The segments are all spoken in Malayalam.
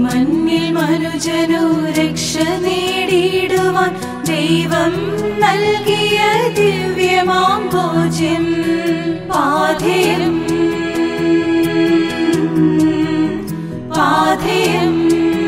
മണ്ണിൽ മനുജനു രക്ഷ നേടിയിടുവാൻ ദൈവം നൽകിയ ദിവ്യമാം ഭോജ്യം പാഥേയം പാഥേയം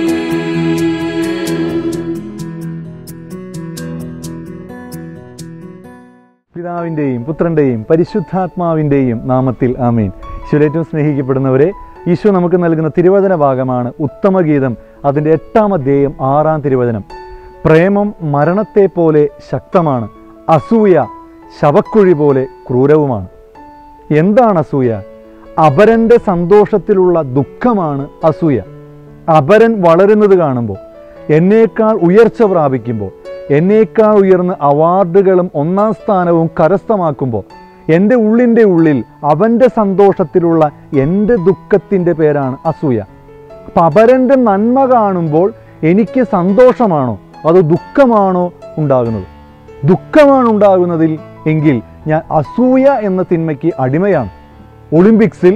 പിതാവിൻ്റെയും പുത്രൻ്റെയും പരിശുദ്ധാത്മാവിൻ്റെയും നാമത്തിൽ ആമീൻ ഈശോയിലേറ്റവും സ്നേഹിക്കപ്പെടുന്നവരെ ഈശോ നമുക്ക് നൽകുന്ന തിരുവചന ഭാഗമാണ് ഉത്തമഗീതം അതിൻ്റെ എട്ടാം അധ്യായം ആറാം തിരുവചനം പ്രേമം മരണത്തെ പോലെ ശക്തമാണ് അസൂയ ശവക്കുഴി പോലെ ക്രൂരവുമാണ് എന്താണ് അസൂയ അപരൻ്റെ സന്തോഷത്തിലുള്ള ദുഃഖമാണ് അസൂയ അപരൻ വളരുന്നത് കാണുമ്പോൾ എന്നേക്കാൾ ഉയർച്ച പ്രാപിക്കുമ്പോൾ എന്നേക്കാൾ ഉയർന്ന് അവാർഡുകളും ഒന്നാം സ്ഥാനവും കരസ്ഥമാക്കുമ്പോൾ എൻ്റെ ഉള്ളിൻ്റെ ഉള്ളിൽ അവൻ്റെ സന്തോഷത്തിലുള്ള എൻ്റെ ദുഃഖത്തിൻ്റെ പേരാണ് അസൂയ അപ്പം അപരൻ്റെ നന്മ കാണുമ്പോൾ എനിക്ക് സന്തോഷമാണോ അതോ ദുഃഖമാണോ ഉണ്ടാകുന്നത് ദുഃഖമാണ് ഉണ്ടാകുന്നതിൽ എങ്കിൽ ഞാൻ അസൂയ എന്ന തിന്മയ്ക്ക് അടിമയാണ് ഒളിമ്പിക്സിൽ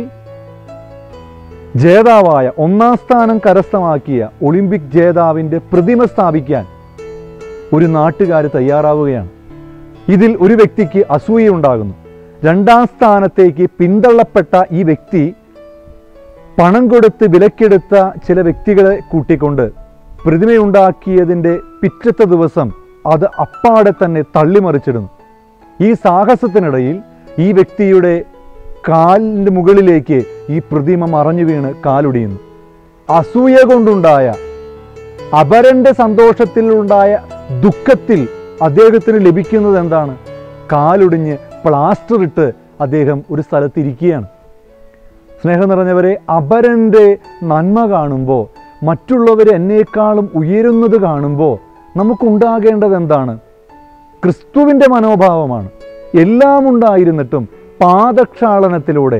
ജേതാവായ ഒന്നാം സ്ഥാനം കരസ്ഥമാക്കിയ ഒളിമ്പിക് ജേതാവിൻ്റെ പ്രതിമ സ്ഥാപിക്കാൻ ഒരു നാട്ടുകാർ തയ്യാറാവുകയാണ് ഇതിൽ ഒരു വ്യക്തിക്ക് അസൂയ ഉണ്ടാകുന്നു രണ്ടാം സ്ഥാനത്തേക്ക് പിന്തള്ളപ്പെട്ട ഈ വ്യക്തി പണം കൊടുത്ത് വിലക്കെടുത്ത ചില വ്യക്തികളെ കൂട്ടിക്കൊണ്ട് പ്രതിമയുണ്ടാക്കിയതിൻ്റെ പിറ്റത്തെ ദിവസം അത് അപ്പാടെ തന്നെ തള്ളിമറിച്ചിടുന്നു ഈ സാഹസത്തിനിടയിൽ ഈ വ്യക്തിയുടെ കാലിൻ്റെ മുകളിലേക്ക് ഈ പ്രതിമ മറഞ്ഞു വീണ് കാലൊടിയുന്നു അസൂയ കൊണ്ടുണ്ടായ അപരന്റെ സന്തോഷത്തിലുണ്ടായ ദുഃഖത്തിൽ അദ്ദേഹത്തിന് ലഭിക്കുന്നത് എന്താണ് കാലൊടിഞ്ഞ് പ്ലാസ്റ്റർ ഇട്ട് അദ്ദേഹം ഒരു സ്ഥലത്തിരിക്കുകയാണ് സ്നേഹം നിറഞ്ഞവരെ അപരൻ്റെ നന്മ കാണുമ്പോൾ മറ്റുള്ളവർ എന്നേക്കാളും ഉയരുന്നത് കാണുമ്പോൾ നമുക്കുണ്ടാകേണ്ടത് എന്താണ് ക്രിസ്തുവിൻ്റെ മനോഭാവമാണ് എല്ലാം ഉണ്ടായിരുന്നിട്ടും പാദക്ഷാളനത്തിലൂടെ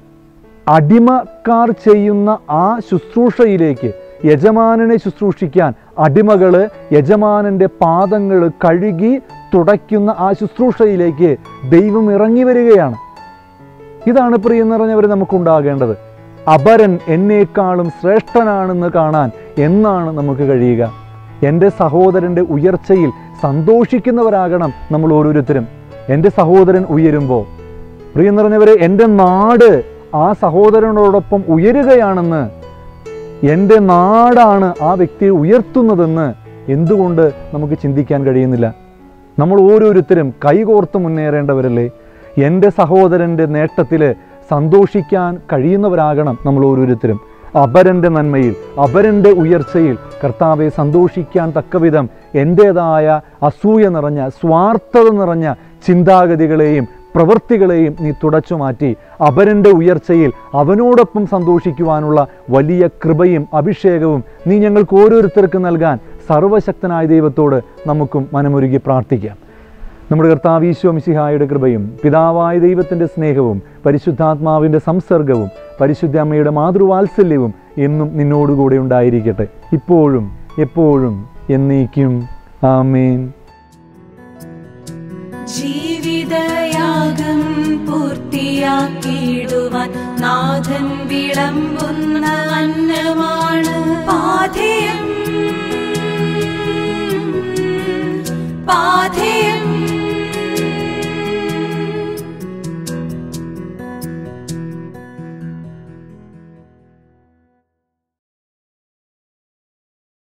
അടിമക്കാർ ചെയ്യുന്ന ആ ശുശ്രൂഷയിലേക്ക് യജമാനനെ ശുശ്രൂഷിക്കാൻ അടിമകള് യജമാനന്റെ പാദങ്ങൾ കഴുകി തുടയ്ക്കുന്ന ആ ശുശ്രൂഷയിലേക്ക് ദൈവം ഇറങ്ങി വരികയാണ് ഇതാണ് പ്രിയം നിറഞ്ഞവർ നമുക്കുണ്ടാകേണ്ടത് അപരൻ എന്നേക്കാളും ശ്രേഷ്ഠനാണെന്ന് കാണാൻ എന്നാണ് നമുക്ക് കഴിയുക എൻ്റെ സഹോദരൻ്റെ ഉയർച്ചയിൽ സന്തോഷിക്കുന്നവരാകണം നമ്മൾ ഓരോരുത്തരും എൻ്റെ സഹോദരൻ ഉയരുമ്പോൾ പ്രിയം നിറഞ്ഞവരെ എൻ്റെ നാട് ആ സഹോദരനോടൊപ്പം ഉയരുകയാണെന്ന് എൻ്റെ നാടാണ് ആ വ്യക്തിയെ ഉയർത്തുന്നതെന്ന് എന്തുകൊണ്ട് നമുക്ക് ചിന്തിക്കാൻ കഴിയുന്നില്ല നമ്മൾ ഓരോരുത്തരും കൈകോർത്ത് മുന്നേറേണ്ടവരല്ലേ എൻ്റെ സഹോദരൻ്റെ നേട്ടത്തിൽ സന്തോഷിക്കാൻ കഴിയുന്നവരാകണം നമ്മൾ ഓരോരുത്തരും അപരൻ്റെ നന്മയിൽ അപരൻ്റെ ഉയർച്ചയിൽ കർത്താവെ സന്തോഷിക്കാൻ തക്കവിധം എൻ്റേതായ അസൂയ നിറഞ്ഞ സ്വാർത്ഥത നിറഞ്ഞ ചിന്താഗതികളെയും പ്രവൃത്തികളെയും നീ തുടച്ചു മാറ്റി അപരൻ്റെ ഉയർച്ചയിൽ അവനോടൊപ്പം സന്തോഷിക്കുവാനുള്ള വലിയ കൃപയും അഭിഷേകവും നീ ഞങ്ങൾക്ക് ഓരോരുത്തർക്കും നൽകാൻ സർവശക്തനായ ദൈവത്തോട് നമുക്കും മനമൊരുകി പ്രാർത്ഥിക്കാം നമ്മുടെ കർത്താവ് ഈശോ മിശിഹായുടെ കൃപയും പിതാവായ ദൈവത്തിൻ്റെ സ്നേഹവും പരിശുദ്ധാത്മാവിൻ്റെ സംസർഗവും പരിശുദ്ധ അമ്മയുടെ മാതൃവാത്സല്യവും എന്നും നിന്നോടുകൂടെ ഉണ്ടായിരിക്കട്ടെ ഇപ്പോഴും എപ്പോഴും എന്നേക്കും ആമേൻ ജീവിതയാഗം പൂർത്തിയാക്കിയിടുവാൻ നാഥൻ വിളമ്പുന്ന അന്നമാണ് പാഥേയം പാഥേയം